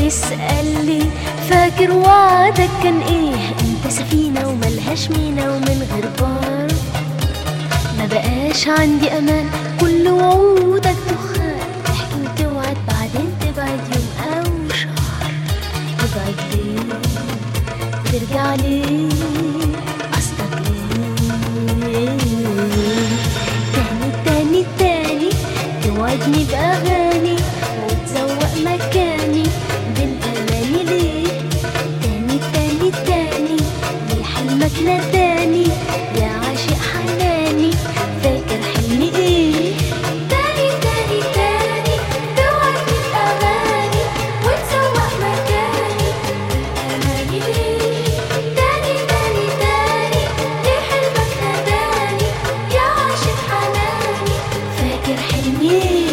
يسألني فاكر وعدك كان ايه انت سفينة وملهاش مينا ومن غير بار ما بقاش عندي امان كل وعودك دخان تحكي وتوعد بعدين تبعد يوم او شهر تبعد ليه ترجع ليه قصدك ليه تاني تاني تاني توعدني بأغاني وتزوق مكاني بالأماني ليه تاني تاني تاني ليه حلمك ناداني يا عاشق حناني فاكر حلمي ايه تاني تاني تاني توعدني بأغاني وتزوق مكاني بالأماني ليه تاني تاني تاني ليه حلمك ناداني يا عاشق حناني فاكر حلمي ايه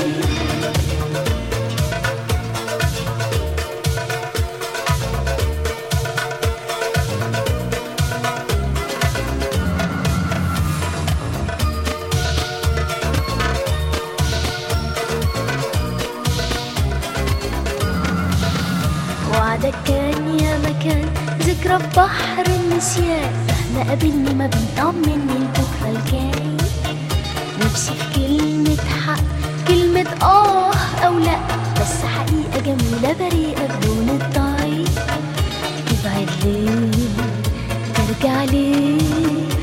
وعدك كان يا مكان ذكرى في بحر النسيان مهما قابلني ما بنطمني لبكرة الجاي نفسي في كلمة حق كلمة آه أو لأ بس حقيقة جميلة بريئة بدون الضعيف تبعد ليه ترجع ليه